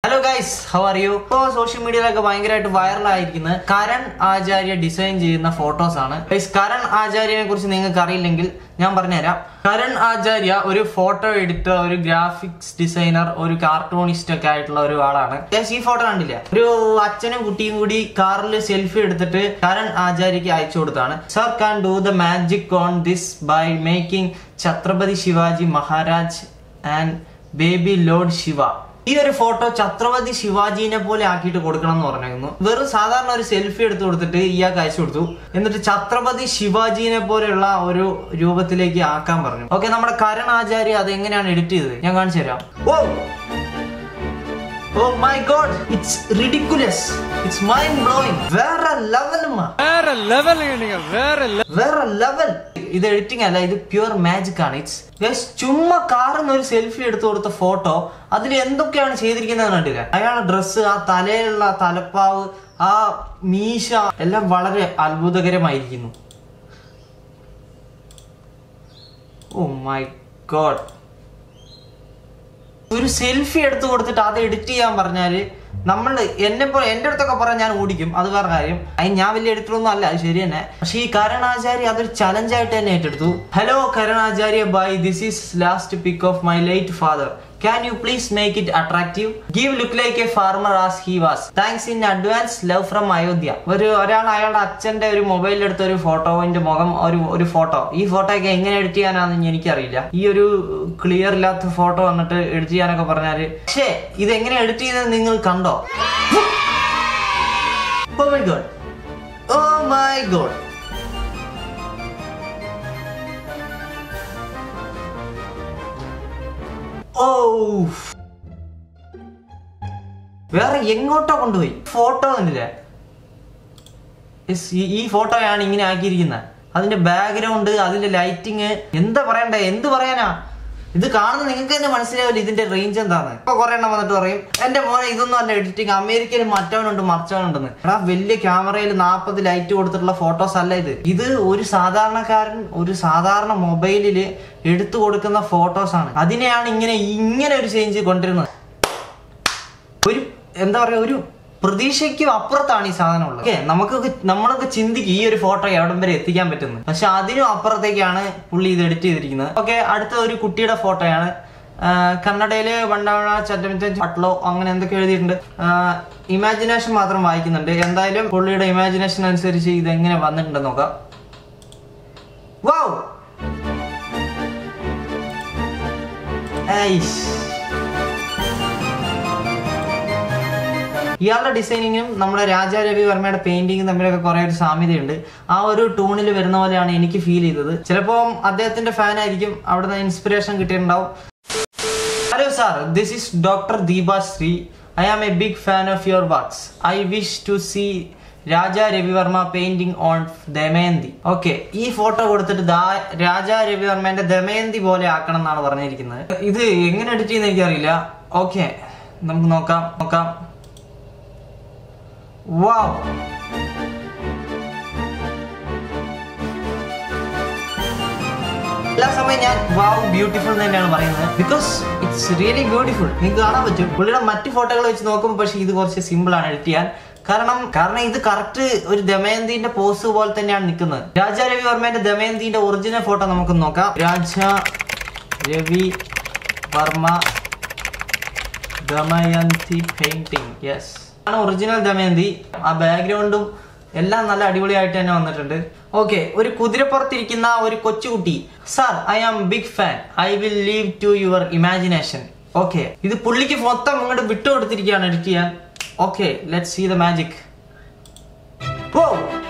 Hello guys how are you ഇപ്പോ social മീഡിയയിലൊക്കെ ഭയങ്കരമായിട്ട് വൈറലായിരിക്കുന്നത് കരൺ ആചാര്യ ഡിസൈൻ ചെയ്യുന്ന ഫോട്ടോസ് ആണ് ഗൈസ് കരൺ ആചാര്യനെ കുറിച്ച് നിങ്ങൾക്ക് അറിയില്ലെങ്കിൽ ഞാൻ പറഞ്ഞുതരാം കരൺ ആചാര്യ ഒരു ഫോട്ടോ എഡിറ്റർ ഒരു ഗ്രാഫിക്സ് ഡിസൈനർ ഒരു കാർട്ടൂണിസ്റ്റ് ഒക്കെ ആയിട്ടുള്ള ഒരു ആളാണ് ഗൈസ് ഈ ഫോട്ടോ കണ്ടില്ല ഒരു അച്ഛനും കുട്ടിയും കൂടി കാറിൽ സെൽഫി എടുത്തിട്ട് കരൺ ആചാര്യക്ക് അയച്ചു കൊടുത്താണ് sir can do the magic on this by making Chhatrapati Shivaji Maharaj and baby lord Shiva ഈ ഒരു ഫോട്ടോ ഛത്രപതി ശിവാജീനെ പോലെ ആക്കിയിട്ട് കൊടുക്കണം എന്ന് പറഞ്ഞിരുന്നു വെറും സാധാരണ ഒരു സെൽഫി എടുത്തു കൊടുത്തിട്ട് ഇയാൾക്ക് അയച്ചു കൊടുത്തു എന്നിട്ട് ഛത്രപതി ശിവാജീനെ പോലെയുള്ള ഒരു രൂപത്തിലേക്ക് ആക്കാൻ പറഞ്ഞു ഓക്കെ നമ്മുടെ കരൺ ആചാര്യ അത് എങ്ങനെയാണ് എഡിറ്റ് ചെയ്തത് ഞാൻ കാണിച്ചു തരാം oh oh my god it's ridiculous it's mind blowing വേറെ ലെവൽ வேற லெவல் நீங்க வேற വേറെ ലെവൽ ഇത് എഡിറ്റിംഗ് അല്ല ഇത് പ്യുവർ മാജിക് ആണ് ഇറ്റ്സ് ഗൈസ് ചുമ്മാ കാറിന്ന് ഒരു സെൽഫി എടുത്തു കൊടുത്ത ഫോട്ടോ അതിൽ എന്തൊക്കെയാണ് ചെയ്തിരിക്കുന്നത് കണ്ടില്ല അയാളുടെ ഡ്രസ്സ് ആ തലയിലുള്ള ആ തലപ്പാവ് ആ മീശ എല്ലാം വളരെ അത്ഭുതകരമായിരിക്കുന്നു ഓ മൈ ഗോഡ് ഒരു സെൽഫി എടുത്തു കൊടുത്തിട്ട് അത് എഡിറ്റ് ചെയ്യാൻ പറഞ്ഞാല് നമ്മൾ എന്നെ പോലെ എന്റെ അടുത്തൊക്കെ പറയാൻ ഞാൻ ഓടിക്കും അത് വേറെ കാര്യം അതിന് ഞാൻ വലിയ എഡിറ്ററൊന്നും അല്ല അത് ശരി തന്നെ പക്ഷെ ഈ കരണാചാര്യ അതൊരു ചലഞ്ചായിട്ട് തന്നെ ഏറ്റെടുത്തു hello Karanacharya by this is last pic of my late father can you please make it attractive give look like a farmer as he was thanks in advance love from Ayodhya ഒരു ഒരാൾ അയാളുടെ അച്ഛന്റെ ഒരു മൊബൈലിൽ എടുത്ത ഒരു ഫോട്ടോവിന്റെ മുഖം ഒരു ഒരു ഫോട്ടോ ഈ ഫോട്ടോ ഒക്കെ എങ്ങനെ എഡിറ്റ് ചെയ്യാനാണെന്ന് എനിക്കറിയില്ല ഈ ഒരു ക്ലിയർ ഇല്ലാത്ത ഫോട്ടോ വന്നിട്ട് എഡിറ്റ് ചെയ്യാനൊക്കെ പറഞ്ഞാല് പക്ഷേ ഇത് എങ്ങനെ എഡിറ്റ് ചെയ്തത് നിങ്ങൾ കണ്ടോ oh my god oh my god oh വേറെ എങ്ങോട്ടോ കൊണ്ടുപോയി ഫോട്ടോ കണ്ടില്ലേ Yes, ഈ- ഈ ഫോട്ടോയാണ് ഇങ്ങനെ ആക്കിയിരിക്കുന്നത് അതിന്റെ ബാക്ക്ഗ്രൗണ്ട് അതിന്റെ ലൈറ്റിങ് എന്താ പറയണ്ടേ എന്ത് പറയാനാ ഇത് കാണുന്ന നിങ്ങൾക്ക് തന്നെ മനസ്സിലാവില്ല ഇതിന്റെ റേഞ്ച് എന്താന്ന് ഇപ്പൊ കുറെ എണ്ണം വന്നിട്ട് പറയും എന്റെ മോനെ ഇതൊന്നും അല്ല എഡിറ്റിംഗ് അമേരിക്കയിൽ മറ്റവനുണ്ട് മറിച്ചവനുണ്ടെന്ന് എടാ വലിയ ക്യാമറയിൽ നാൽപ്പത് ലൈറ്റ് കൊടുത്തിട്ടുള്ള ഫോട്ടോസ് അല്ല ഇത് ഇത് ഒരു സാധാരണക്കാരൻ ഒരു സാധാരണ മൊബൈലില് എടുത്തു കൊടുക്കുന്ന ഫോട്ടോസ് ആണ് അതിനെയാണ് ഇങ്ങനെ ഇങ്ങനെ ഒരു ചേഞ്ച് കൊണ്ടുവരുന്നത് ഒരു എന്താ പറയാ ഒരു പ്രതീക്ഷയ്ക്കും അപ്പുറത്താണ് ഈ സാധനം ഉള്ളത് ഓക്കെ നമുക്കൊക്കെ നമ്മളൊക്കെ ചിന്തിക്കും ഈ ഒരു ഫോട്ടോ എവിടം വരെ എത്തിക്കാൻ പറ്റുന്നത് പക്ഷെ അതിനും അപ്പുറത്തേക്കാണ് പുള്ളി ഇത് എഡിറ്റ് ചെയ്തിരിക്കുന്നത് ഓക്കെ അടുത്ത ഒരു കുട്ടിയുടെ ഫോട്ടോയാണ് കന്നഡയില് വണ്ടവണ ചറ്റമിച്ച പട്ലോ അങ്ങനെ എന്തൊക്കെ എഴുതിയിട്ടുണ്ട് ഇമാജിനേഷൻ മാത്രം വായിക്കുന്നുണ്ട് എന്തായാലും പുള്ളിയുടെ ഇമാജിനേഷൻ അനുസരിച്ച് ഇത് എങ്ങനെ വന്നിട്ടുണ്ടെന്ന് നോക്കാം വാവ് ഐഷ് ഇയാളുടെ ഡിസൈനിങ്ങും നമ്മുടെ രാജാ രവി വർമ്മയുടെ പെയിന്റിങ്ങും തമ്മിലൊക്കെ കുറെ ഒരു സാമ്യതയുണ്ട് ആ ഒരു ടൂണിൽ വരുന്ന പോലെയാണ് എനിക്ക് ഫീൽ ചെയ്തത് ചിലപ്പോൾ അദ്ദേഹത്തിന്റെ ഫാൻ ആയിരിക്കും അവിടുന്ന് ഇൻസ്പിറേഷൻ കിട്ടിയിട്ടുണ്ടാവും hello sir this is doctor Deepa Sree I am a big fan of your works I wish to see Raja Ravi Varma painting on Damayanti okay ഈ ഫോട്ടോ കൊടുത്തിട്ട് ദാ- രാജാ രവിവർമ്മന്റെ ദമയന്തി പോലെ ആക്കണം എന്നാണ് പറഞ്ഞിരിക്കുന്നത് ഇത് എങ്ങനെ എഡിറ്റ് ചെയ്യുന്ന എനിക്കറിയില്ല ഓക്കെ നമുക്ക് നോക്കാം നോക്കാം വാവ് എല്ലാ സമയം ഞാൻ വാവ് ബ്യൂട്ടിഫുൾ എന്ന് തന്നെയാണ് പറയുന്നത് ബിക്കോസ് ഇറ്റ്സ് റിയലി ബ്യൂട്ടിഫുൾ നിങ്ങൾക്ക് കാണാൻ പറ്റും പുള്ളിയുടെ മറ്റു ഫോട്ടോകൾ വെച്ച് നോക്കുമ്പോൾ പക്ഷേ ഇത് കുറച്ച് സിമ്പിൾ ആണ് എഡിറ്റ് ചെയ്യാൻ കാരണം കാരണം ഇത് കറക്റ്റ് ഒരു ദമയന്തിന്റെ പോസ് പോലെ തന്നെയാണ് നിൽക്കുന്നത് രാജാ രവി വർമ്മന്റെ ദമയന്തിന്റെ ഒറിജിനൽ ഫോട്ടോ നമുക്ക് നോക്കാം രാജാ രവി വർമ്മ ദമയന്തി പെയിന്റിംഗ് യെസ് ആണ് ഒറിജിനൽ ദമയന്തി ആ ബാക്ക്ഗ്രൗണ്ടും എല്ലാം നല്ല അടിപൊളിയായിട്ട് തന്നെ വന്നിട്ടുണ്ട് ഓക്കെ ഒരു കുതിരപ്പുറത്തിരിക്കുന്ന ഒരു കൊച്ചുകുട്ടി sir I am big fan I will leave to your imagination okay ഇത് പുള്ളിക്ക് മൊത്തം ഇങ്ങോട്ട് വിട്ടുകൊടുത്തിരിക്കുകയാണ് എഡിറ്റ് ചെയ്യാൻ okay let see the magic ഓ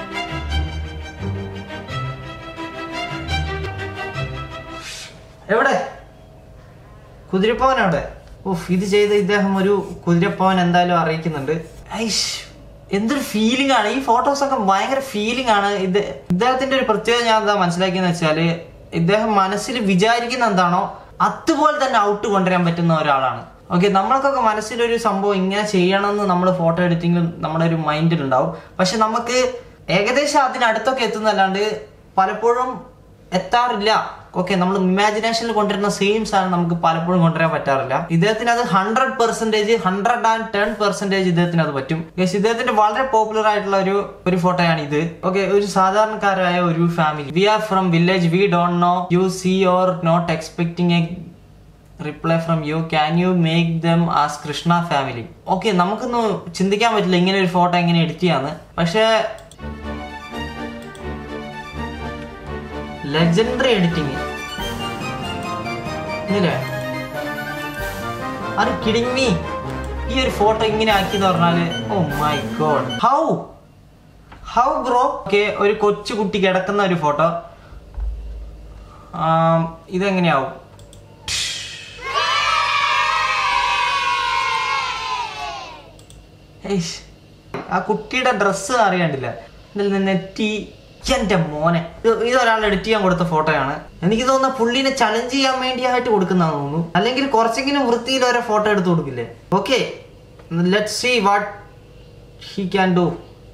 എവിടെ കുതിരപ്പവൻ അവിടെ ഉഫ് ഇത് ചെയ്ത് ഇദ്ദേഹം ഒരു കുതിരപ്പവൻ എന്തായാലും അറിയിക്കുന്നുണ്ട് ഐഷ് എന്തൊരു ഫീലിംഗ് ആണ് ഈ ഫോട്ടോസ് ഒക്കെ ഭയങ്കര ഫീലിംഗ് ആണ് ഇത് ഇദ്ദേഹത്തിന്റെ ഒരു പ്രത്യേകത ഞാൻ എന്താ മനസ്സിലാക്കിയെന്ന് വെച്ചാല് ഇദ്ദേഹം മനസ്സിൽ വിചാരിക്കുന്ന എന്താണോ അതുപോലെ തന്നെ ഔട്ട് കൊണ്ടുവരാൻ പറ്റുന്ന ഒരാളാണ് ഓക്കെ നമ്മൾക്കൊക്കെ മനസ്സിലൊരു സംഭവം ഇങ്ങനെ ചെയ്യണമെന്ന് നമ്മൾ ഫോട്ടോ എഡിറ്റിംഗ് നമ്മുടെ ഒരു മൈൻഡിൽ ഉണ്ടാവും പക്ഷെ നമുക്ക് ഏകദേശം അതിനടുത്തൊക്കെ എത്തുന്നല്ലാണ്ട് പലപ്പോഴും എത്താറില്ല ഓക്കെ നമ്മൾ ഇമാജിനേഷനിൽ കൊണ്ടുവരുന്ന സെയിം സാധനം നമുക്ക് പലപ്പോഴും കൊണ്ടുവരാൻ പറ്റാറില്ല ഇദ്ദേഹത്തിന് അത് hundred percentage hundred and ten percentage ഇദ്ദേഹത്തിന് അത് പറ്റും Guys, ഇദ്ദേഹത്തിന്റെ വളരെ പോപ്പുലർ ആയിട്ടുള്ള ഒരു ഒരു ഫോട്ടോയാണ് ഇത് ഓക്കെ ഒരു സാധാരണക്കാരായ ഒരു family we are from village we don't know you see or not expecting a reply from you can you make them as Krishna family okay നമുക്കൊന്നും ചിന്തിക്കാൻ പറ്റില്ല ഇങ്ങനെ ഒരു ഫോട്ടോ എങ്ങനെ എഡിറ്റ് ചെയ്യാന്ന് പക്ഷേ ലെജൻഡറി എഡിറ്റിംഗ് ഇല്ലേ ആർ കിഡിങ് മീ ഈ ഒരു ഫോട്ടോ ഇങ്ങനെ ആക്കി എന്ന് പറഞ്ഞാല് oh my god how how bro okay ഒരു കൊച്ചു കുട്ടി കിടക്കുന്ന ഒരു ഫോട്ടോ ഇതെങ്ങനെയാവും ഏയ്ഷ്. ആ കുട്ടിയുടെ ഡ്രസ്സ് അറിയാണ്ടില്ല ഇതിൽ നിന്ന് നെറ്റി എന്റെ മോനെ ഇത് ഇത് ഒരാൾ എഡിറ്റ് ചെയ്യാൻ കൊടുത്ത ഫോട്ടോയാണ് എനിക്ക് തോന്നുന്ന പുള്ളിനെ ചലഞ്ച് ചെയ്യാൻ വേണ്ടിയായിട്ട് കൊടുക്കുന്നതാന്ന് തോന്നുന്നു അല്ലെങ്കിൽ കുറച്ചെങ്കിലും വൃത്തിയിൽ ഓരോ ഫോട്ടോ എടുത്ത് കൊടുക്കില്ലേ okay let see what he can do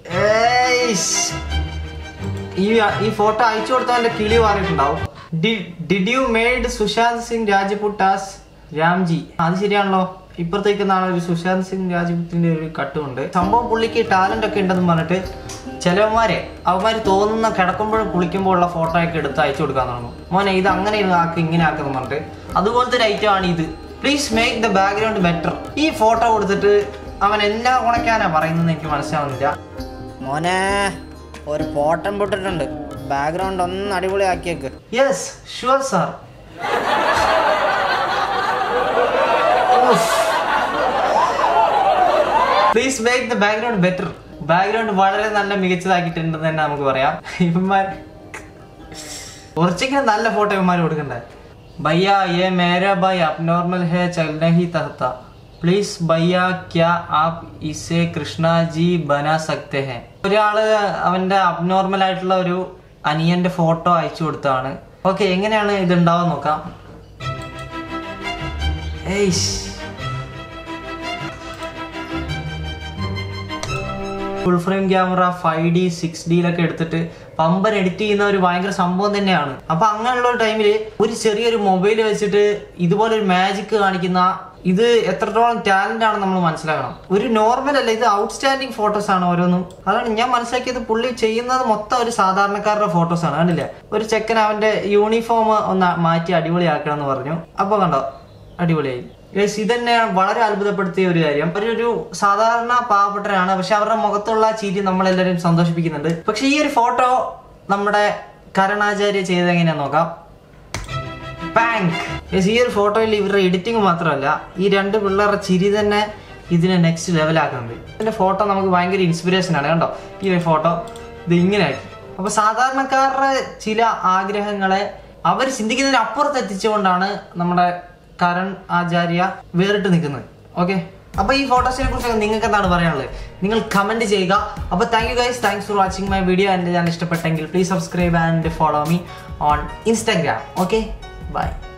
ഈ ഈ ഫോട്ടോ അയച്ചു കൊടുത്തവന്റെ കിളി മാറിയിട്ടുണ്ടാവും did you made Sushant Singh Rajput as Ramji അത് ശരിയാണല്ലോ ഇപ്പുറത്തേക്ക് നാളെ ഒരു സുശാന്ത് സിംഗ് രാജ്പുത്തിന്റെ ഒരു കട്ടുമുണ്ട് സംഭവം പുള്ളിക്ക് ടാലന്റ് ഒക്കെ ഉണ്ടെന്ന് പറഞ്ഞിട്ട് ചിലവന്മാരെ അവന്മാര് തോന്നുന്ന കിടക്കുമ്പോഴും കുളിക്കുമ്പോൾ ഉള്ള ഫോട്ടോ ഒക്കെ എടുത്ത് അയച്ചു കൊടുക്കാൻ തുടങ്ങും മോനെ ഇത് അങ്ങനെ ആക്കി ഇങ്ങനെ ആക്കുന്നു പറഞ്ഞിട്ട് അതുപോലത്തെ ഒരു ഐറ്റം ആണ് ഇത് please make the background better ഈ ഫോട്ടോ കൊടുത്തിട്ട് അവൻ എന്നാ ഉണക്കാനാ പറയുന്നത് എനിക്ക് മനസ്സിലാവുന്നില്ല മോനെ ഒരു പോട്ടം പൊട്ടിട്ടുണ്ട് ബാക്ക്ഗ്രൗണ്ട് ഒന്ന് അടിപൊളിയാക്കിയേക്ക് yes sure sir please make the background better background വളരെ നല്ല മികച്ചതാക്കിയിട്ടുണ്ടെന്ന് തന്നെ നമുക്ക് പറയാം ഇവന്മാർ കുറച്ചെങ്കിലും നല്ല ഫോട്ടോ ഇവന്മാർ കൊടുക്കണ്ടേ ഭയ്യ ये मेरा भाई abnormal है चल नहीं सकता പ്ലീസ് ഭയ്യ ക്യാ ആപ് ഇസെ കൃഷ്ണ ജി ബനാ സക്തെ ഹെ ഒരാള് അവന്റെ അബ്നോർമൽ ആയിട്ടുള്ള ഒരു അനിയന്റെ ഫോട്ടോ അയച്ചു കൊടുത്താണ് ഓക്കെ എങ്ങനെയാണ് ഇത് ഉണ്ടാവാൻ നോക്കാം ഏയ്ഷ് full frame camera five D six ഡിയിലൊക്കെ എടുത്തിട്ട് പമ്പൻ എഡിറ്റ് ചെയ്യുന്ന ഒരു ഭയങ്കര സംഭവം തന്നെയാണ് അപ്പൊ അങ്ങനെയുള്ള ഒരു ടൈമിൽ ഒരു ചെറിയൊരു മൊബൈൽ വെച്ചിട്ട് ഇതുപോലെ ഒരു മാജിക് കാണിക്കുന്ന ഇത് എത്രത്തോളം ടാലന്റ് ആണ് നമ്മൾ മനസ്സിലാക്കണം ഒരു നോർമൽ അല്ല ഇത് ഔട്ട്സ്റ്റാൻഡിങ് ഫോട്ടോസ് ആണ് ഓരോന്നും അതാണ് ഞാൻ മനസ്സിലാക്കിയത് പുള്ളി ചെയ്യുന്നത് മൊത്തം ഒരു സാധാരണക്കാരുടെ ഫോട്ടോസ് ആണ് കണ്ടില്ലേ ഒരു ചെക്കൻ അവന്റെ യൂണിഫോം ഒന്ന് മാറ്റി അടിപൊളിയാക്കണം എന്ന് പറഞ്ഞു അപ്പൊ കണ്ടോ അടിപൊളിയായി Guys, ഇതന്നെ വളരെ അത്ഭുതപ്പെടുത്തിയ ഒരു കാര്യം അവരൊരു സാധാരണ പാവപ്പെട്ടവരാണ് പക്ഷെ അവരുടെ മുഖത്തുള്ള ചിരി നമ്മളെല്ലാവരും സന്തോഷിപ്പിക്കുന്നുണ്ട് പക്ഷെ ഈ ഒരു ഫോട്ടോ നമ്മുടെ കരണാചാര്യ ചെയ്തത് എങ്ങനെയാ നോക്കാം ബാങ്ക് ഈ ഒരു ഫോട്ടോയിൽ ഇവരുടെ എഡിറ്റിംഗ് മാത്രമല്ല ഈ രണ്ട് പിള്ളേരുടെ ചിരി തന്നെ ഇതിനെ നെക്സ്റ്റ് ലെവലാക്കുന്നുണ്ട് ഇതിന്റെ ഫോട്ടോ നമുക്ക് ഭയങ്കര ഇൻസ്പിറേഷൻ ആണ് കണ്ടോ ഈ ഒരു ഫോട്ടോ ഇത് ഇങ്ങനെ ആക്കി അപ്പൊ സാധാരണക്കാരുടെ ചില ആഗ്രഹങ്ങളെ അവർ ചിന്തിക്കുന്നതിന് അപ്പുറത്ത് എത്തിച്ചുകൊണ്ടാണ് നമ്മുടെ കരൺ ആചാര്യ വേറിട്ട് നിൽക്കുന്നത് ഓക്കെ അപ്പൊ ഈ ഫോട്ടോസിനെ കുറിച്ച് നിങ്ങൾക്ക് എന്താണ് പറയാനുള്ളത് നിങ്ങൾ കമന്റ് ചെയ്യുക അപ്പൊ thank you guys thanks for watching my video എൻ്റെ ചാനൽ ഇഷ്ടപ്പെട്ടെങ്കിൽ please subscribe and follow me on Instagram okay by